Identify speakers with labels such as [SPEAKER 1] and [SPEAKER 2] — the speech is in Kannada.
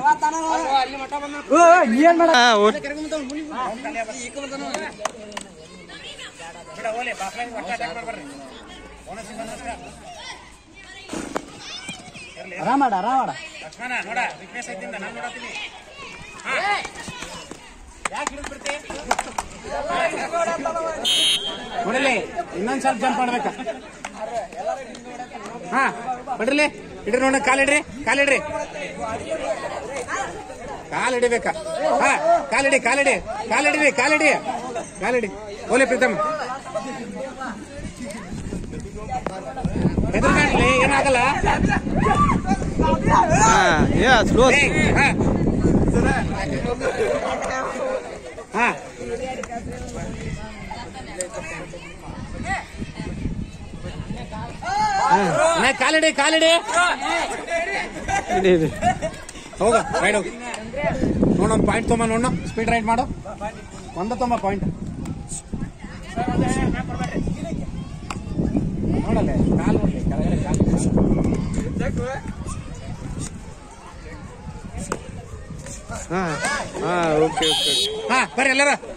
[SPEAKER 1] ಏನ್ ಮಾಡ
[SPEAKER 2] ಹಾ, ಓ-
[SPEAKER 1] ಆರಾಮಾಡ ಆರಾಮಾಡ
[SPEAKER 3] ನೋಡಲಿ ಇನ್ನೊಂದ್ ಸ್ವಲ್ಪ ಜಂಪ್ ಮಾಡ್ಬೇಕ ಹಾ ಬಿಡ್ರಲಿ ಇಡ್ರಿ ನೋಡ ಕಾಲಿಡ್ರಿ ಕಾಲಿಡ್ರಿ ಕಾಲ್ ಹಿಡಿಬೇಕ ಹಾ ಕಾಲಿಡಿ ಕಾಲಿಡಿ ಕಾಲಿಡ್ರಿ ಕಾಲಿಡಿ ಕಾಲಿಡಿ ಓಲೆ ಪ್ರೀತಮ್ ಹೆದರ್ಬೇಡ್ಲಿ ಏನಾಗಲ್ಲ
[SPEAKER 2] ಹಾ ಯಾ ಸ್ಲೋ
[SPEAKER 3] ಏ, ಹಾ. ಹಾ ನಾ ಕಾಲಿಡಿ ಕಾಲಿಡಿ
[SPEAKER 2] ಇದೆ ಇದೆ
[SPEAKER 3] ಹೋಗ ರೈಡ್ ಹೋಗಿ ನೋಡೊಂದು ಪಾಯಿಂಟ್ ತೊಂಬ ನೋಡ ಸ್ಪೀಡ್ ರೈಡ್ ಮಾಡು ಒಂದ ತೊಂಬ ಪಾಯಿಂಟ್ ನೋಡಲ್ಲ ಕಾಲ್ ನೋಡ್ಲಿ ಕೆಳಗಡೆ ಕಾಲ್
[SPEAKER 2] ಹಾ ಹಾ ಓಕೆ ಓಕೆ
[SPEAKER 3] ಹಾ ಬರ್ರಿ ಎಲ್ಲರ